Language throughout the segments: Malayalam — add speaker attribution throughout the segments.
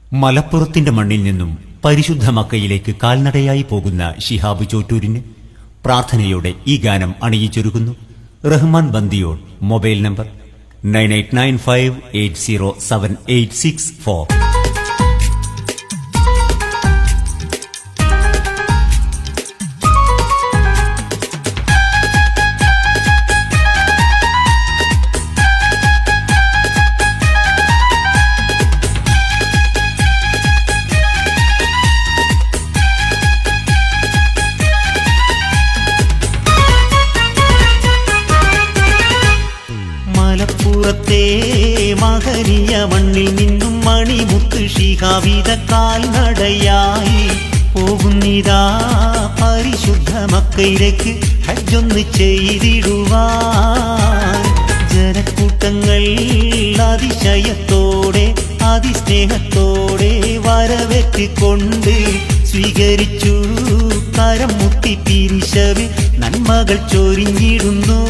Speaker 1: മലപ്പുറത്തിന്റെ മണ്ണിൽ നിന്നും പരിശുദ്ധ മക്കയിലേക്ക് കാൽനടയായി പോകുന്ന ഷിഹാബ് ചോറ്റൂരിന് പ്രാർത്ഥനയോടെ ഈ ഗാനം അണിയിച്ചൊരുക്കുന്നു റഹ്മാൻ ബന്ദിയോൾ mobile number nine eight nine five eight zero seven eight six four മലപ്പുറത്തെ മഹനീയ മണ്ണിൽ നിന്നും മണിമുത്ത് ഷിഹാവിത കാൽനടയായി പോകുന്നിതാ പരിശുദ്ധ മക്കയിലേക്ക് ഹജ്ജൊന്ന് ചെയ്തിടുവാൻ ജനക്കൂട്ടങ്ങൾ അതിശയത്തോടെ അതിസ്നേഹത്തോടെ വരവേറ്റിക്കൊണ്ട് സ്വീകരിച്ചു കരം മുത്തി പിരിശവ് നന്മകൾ ചൊരിഞ്ഞിടുന്നു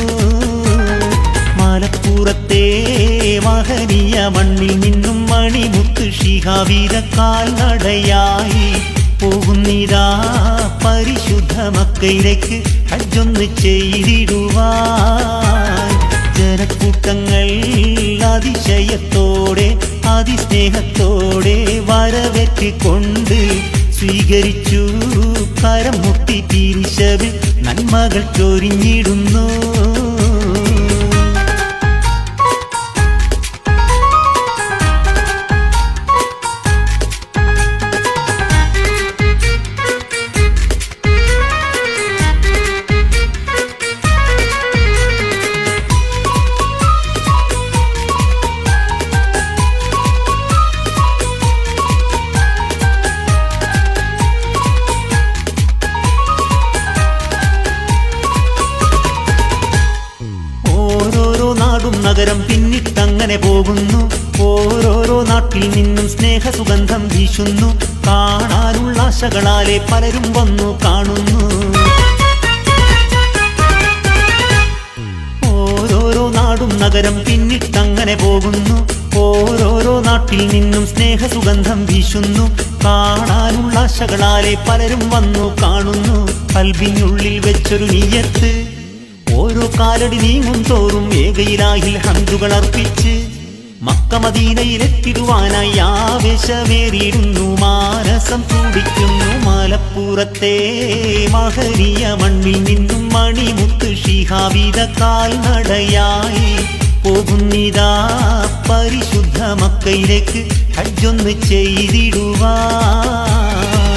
Speaker 1: മലപ്പുറത്തെ മഹനീയ മണ്ണിൽ നിന്നും മണിമുത്ത് ഷിഹാവിത കാൽനടയായി പോകുന്നിതാ പരിശുദ്ധ മക്കയിലേക്ക് ഹജ്ജൊന്ന് ചെയ്തിടുവാൻ ജനക്കൂട്ടങ്ങൾ അതിശയത്തോടെ അതിസ്നേഹത്തോടെ വരവേറ്റിക്കൊണ്ട് സ്വീകരിച്ചു കരം മുത്തി പിരിശവ് നന്മകൾ ചൊരിഞ്ഞിടുന്നു ഓരോരോ നാടും നഗരം പിന്നിട്ടങ്ങനെ പോകുന്നു ഓരോരോ നാട്ടിൽ നിന്നും സ്നേഹസുഗന്ധം വീശുന്നു കാണാനുള്ള ആശകളാലെ പലരും വന്നു കാണുന്നു ഓരോരോ നാടും നഗരം പിന്നിട്ടങ്ങനെ പോകുന്നു ഓരോരോ നാട്ടിൽ നിന്നും സ്നേഹസുഗന്ധം വീശുന്നു കാണാനുള്ള ആശകളാലെ പലരും വന്നു കാണുന്നു കൽബിനുള്ളിൽ വെച്ചൊരു നീയത്ത് ഓരോ കാലടി നീങ്ങും തോറും ഏകയിലാഹിൽ ഹന്തുകൾ അർപ്പിച്ച് മക്കമദീനയിലെത്തിടുവാനായി ആവേശമേറിയിടുന്നു മാനസം തുടിക്കുന്നു മലപ്പുറത്തെ മഹനീയ മണ്ണിൽ നിന്നും മണിമുത്ത് ഷിഹാവിത കാൽനടയായി പോകുന്നിതാ പരിശുദ്ധ മക്കയിലേക്ക് ഹജ്ജൊന്ന് ചെയ്തിടുവാൻ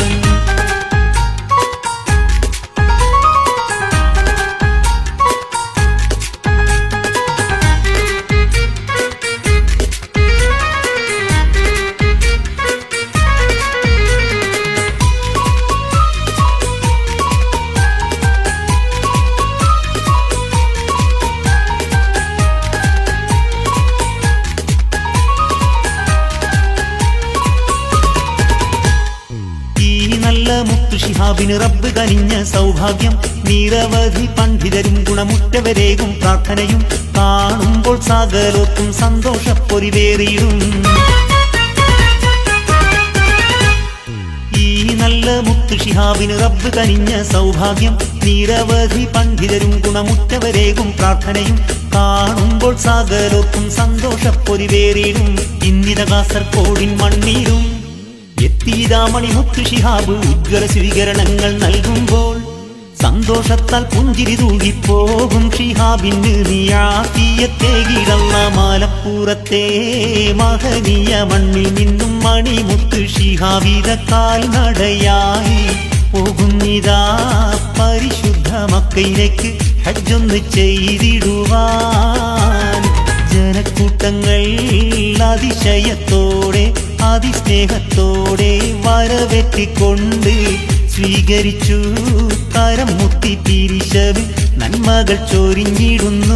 Speaker 1: ഈ നല്ല മുത്തു ഷിഹാബിന് റബ്ബ് കനിഞ്ഞ സൗഭാഗ്യം നിരവധി പണ്ഡിതരും ഗുണമുറ്റവരേകും പ്രാർത്ഥനയും കാണുമ്പോൾ സകലോത്തും സന്തോഷപ്പൊരിവേറിയിടും ഈ നല്ല മുത്തു ഷിഹാബിന് റബ്ബ് കനിഞ്ഞ സൗഭാഗ്യം നിരവധി പണ്ഡിതരും ഗുണമുറ്റവരേകും പ്രാർത്ഥനയും കാണുമ്പോൾ സകലോത്തും സന്തോഷപ്പൊരിവേറിയിടും ഇന്നിത കാസർകോടിൻ മണ്ണീരും എത്തിയതാമണി മുത്തു ഷിഹാബ് ഉജ്ജ്വല സ്വീകരണങ്ങൾ നൽകുമ്പോൾ സന്തോഷത്താൽ പുഞ്ചിരി തൂകിപ്പോകും ഷിഹാബിന് നീയാക്കിയത്തേകിടന്ന മാലപ്പുറത്തെ മഹനീയ മണ്ണിൽ നിന്നും മണിമുത്ത് ഷിഹാബിത കാൽനടയായി പോകുന്നിതാ പരിശുദ്ധ മക്കയിലേക്ക് ഹജ്ജൊന്ന് ചെയ്തിടുവാൻ ജനക്കൂട്ടങ്ങൾ അതിശയത്തോടെ അതിസ്നേഹത്തോടെ വരവേറ്റിക്കൊണ്ട് സ്വീകരിച്ചു കരം മുത്തി പിരിശവ് നന്മകൾ ചൊരിഞ്ഞിടുന്നു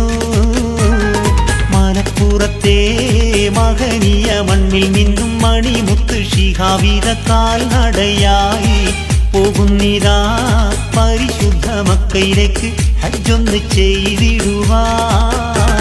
Speaker 1: മലപ്പുറത്തെ മഹനീയ മണ്ണിൽ നിന്നും മണിമുത്ത് ഷിഹാവിത കാൽനടയായി പോകുന്നിതാ പരിശുദ്ധ മക്കയിലേക്ക് ഹജ്ജൊന്ന് ചെയ്തിടുവാൻ